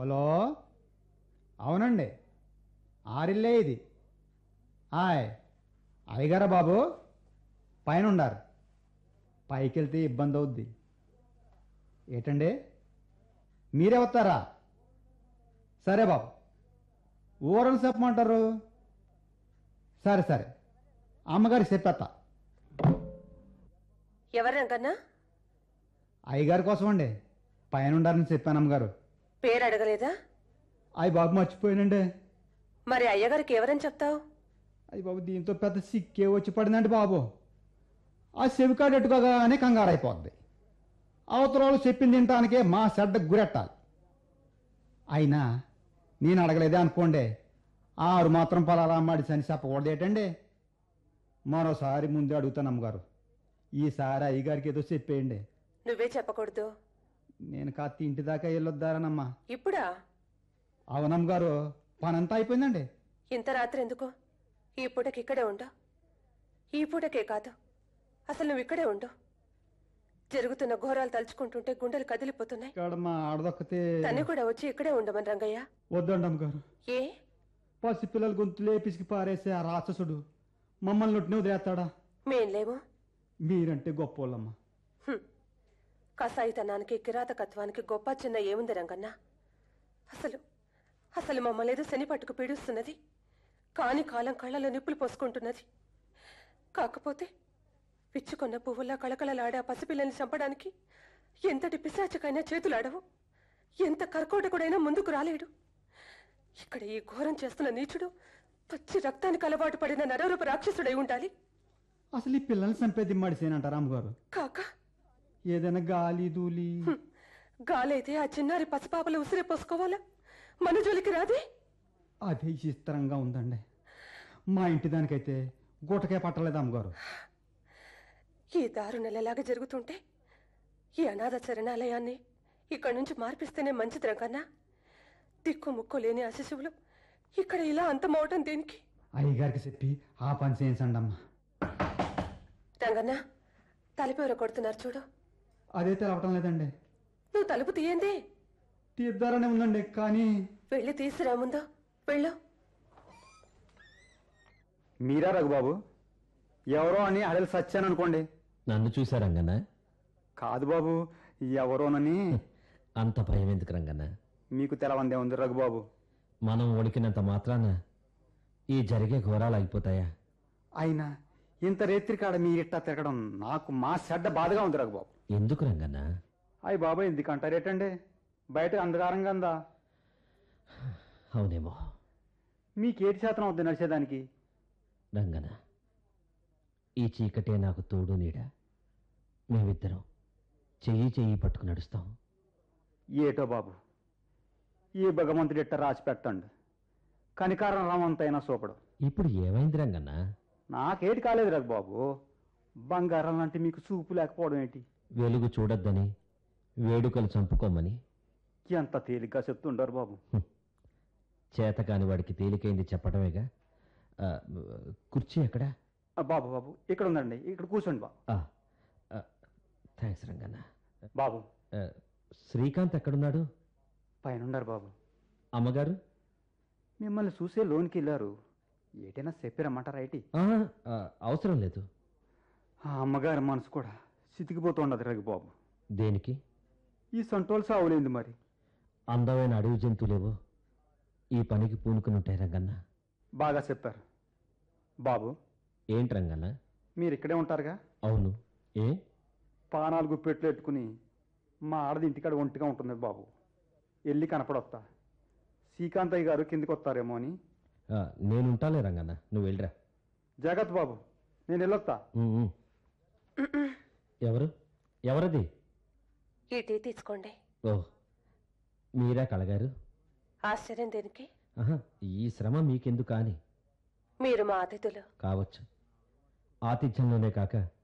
Hello అవునండి ఆరిల్లే ఇది ఆయ్ అయ్యగారా బాబు పైన ఉండారు పైకి వెళ్తే ఇబ్బంది అవుద్ది ఏటండి మీరే వస్తారా సరే బాబు ఊరని చెప్పమంటారు సరే సరే అమ్మగారికి చెప్పేస్తా ఎవరు రంగన్నా అయ్యగారి కోసం అండి పైన ఉండాలని చెప్పాను అమ్మగారు పేరు అడగలేదా అయ్యి బాబు మర్చిపోయానండి మరి అయ్యగారికి ఎవరని చెప్తావు అయ్యి బాబు దీంతో పెద్ద సిక్కే వచ్చి పడిందండి బాబు ఆ చెవికాడు ఎట్టుకోగానే కంగారు అయిపోద్ది అవతల వాళ్ళు చెప్పింది తినటానికే మా చెడ్డకు గురెట్టాలి అయినా నేను అడగలేదే అనుకోండి ఆరు మాత్రం పలాలా మడిసి అని చెప్పకూడదు ఏంటండి మరోసారి ముందే అడుగుతాను అమ్మగారు ఈసారి అయ్యగారికి ఏదో చెప్పేయండి నువ్వే చెప్పకూడదు నేను కాస్త ఇంటి దాకా వెళ్ళొద్దారనమ్మా ఇప్పుడా అవునమ్మగారు పనంతా అయిపోయిందండి ఇంత రాత్రి ఎందుకు ఈ పూటకి ఇక్కడే ఉండు ఈ పూటకే కాదు అసలు నువ్వు ఇక్కడే ఉండు జరుగుతున్న ఘోరాలు తలుచుకుంటుంటే గుండెలు కదిలిపోతున్నాయి ఇక్కడ మా ఆడదొక్కతే తను కూడా వచ్చి ఇక్కడే ఉండమని రంగయ్య వద్దండి అమ్మగారు ఏ పసిపిల్లల గొంతులే పిసికి పారేసే ఆ రాక్షసుడు మమ్మల్ని నొట్టిని వదిలేస్తాడా మేం లేము మీరంటే గొప్పోళ్ళమ్మ హ్మ్. కసాయితనానికి కిరాతకత్వానికి గొప్ప చిన్న ఏముంది రంగన్న అసలు అసలు మమ్మల్ని ఏదో శని పట్టుకు పీడిస్తున్నది కాని కాలం కళ్ళలో నిప్పులు పోసుకుంటున్నది కాకపోతే విచ్చుకొన్న పువ్వుల్లా కళకళలాడే ఆ పసిపిల్లని చంపడానికి ఎంతటి పిశాచకైనా చేతులాడవు ఎంత కర్కోటకుడైనా ముందుకు రాలేడు ఇక్కడ ఈ ఘోరం చేస్తున్న నీచుడు పచ్చి రక్తానికి అలవాటు పడిన నరరూప రాక్షసుడై ఉండాలి అసలు ఈ పిల్లల్ని చంపేది మడిసేనంటారా అమ్మగారు కాక ఏదైనా గాలి దూలి హ్మ్. గాలైతే ఆ చిన్నారి పసిపాపలు ఉసిరే పోసుకోవాలా మన జోలికి రాదే అదే చిత్రంగా ఉందండి మా ఇంటి దానికైతే గుటకే పట్టలేదు అమ్మగారు ఈ దారుణాలు ఎలాగ జరుగుతుంటే ఈ అనాథ శరణాలయాన్ని ఇక్కడి నుంచి మార్పిస్తేనే మంచిది రంగన్నా దిక్కు ముక్కు లేని ఆ శిశువులు ఇక్కడ ఇలా అంతమవటం దేనికి అయ్యగారికి చెప్పి ఆ పని చేయించండి అమ్మా రంగన్నా తలుపెవరో కొడుతున్నారు చూడు అదే తెలవటం లేదండి నువ్వు తలుపు తీయండి తీద్దారనే ఉందండి కానీ వెళ్ళి తీసురా ముందు వెళ్ళు మీరా రఘుబాబు ఎవరో అని అడలు సచ్చాను అనుకోండి నన్ను చూసా రంగన్న కాదు బాబు ఎవరోనని అంత భయం ఎందుకు రంగన్న మీకు తెలవందే ఉంది రఘుబాబు మనం వణికినంత మాత్రాన ఈ జరిగే ఘోరాలు అయిపోతాయా అయినా ఇంత రేత్రి కాడ మీరిట్టా తిరగడం నాకు మా చెడ్డ బాధగా ఉంది రఘుబాబు ఎందుకు రంగన్న అయ్యి బాబు ఎందుకు అంటారేటండి బయట అంధకారంగా ఉందా అవునేమో మీకేటి శాతం అవుద్ది నడిచేదానికి రంగన్న ఈ చీకటే నాకు తోడు నీడ మేమిద్దరం చెయ్యి చెయ్యి పట్టుకు నడుస్తాం ఏటో బాబు ఈ భగవంతుడు ఇట్ట రాసి పెట్టండి కనికారం రామంతైనా సూపడు ఇప్పుడు ఏమైంది రంగన్న నాకేటి కాలేదు రఘుబాబు బంగారం లాంటి మీకు చూపు లేకపోవడం ఏంటి వెలుగు చూడొద్దని వేడుకలు చంపుకోమని ఎంత తేలిగ్గా చెప్తుండారు బాబు చేతకాని వాడికి తేలికైంది చెప్పడమేగా ఆ, కుర్చీ ఎక్కడా ఆ, బాబు బాబు ఇక్కడ ఉందండి ఇక్కడ కూర్చోండి బాబు థ్యాంక్స్ రంగన్న బాబు ఆ, శ్రీకాంత్ ఎక్కడున్నాడు పైన ఉండారు బాబు అమ్మగారు మిమ్మల్ని చూసే లోన్కి వెళ్ళారు ఏటైనా చెప్పిరమ్మంటారా ఐటి ఆ, ఆ, అవసరం లేదు ఆ అమ్మగారి మనసు కూడా చితికిపోతుండదు రఘుబాబు దేనికి ఈ సంటోలు సావులేంది మరి అందమైన అడవి జంతువులేవో ఈ పనికి పూనుకుని ఉంటాయి రంగన్న బాగా చెప్పారు బాబు ఏంటి రంగన్న మీరు ఇక్కడే ఉంటారుగా అవును ఏ పానాలు గుప్పెట్లు పెట్టుకుని మా ఆడది ఇంటికాడ ఒంటిగా ఉంటుంది బాబు వెళ్ళి కనపడొస్తా శ్రీకాంతయ్య గారు కిందికి వస్తారేమో అని ఆ, నేనుంటాలే రంగన్న నువ్వు వెళ్ళరా జాగ్రత్త బాబు నేను వెళ్ళొస్తా ఉమ్, ఉమ్. ఎవరు ఎవరది ఈ టీ తీసుకోండి ఓ మీరా కళగారు ఆశ్చర్యం దేనికి ఆహా ఈ శ్రమ మీకెందుకు అని మీరు మా అతిథులు కావచ్చు ఆతిథ్యంలోనే కాక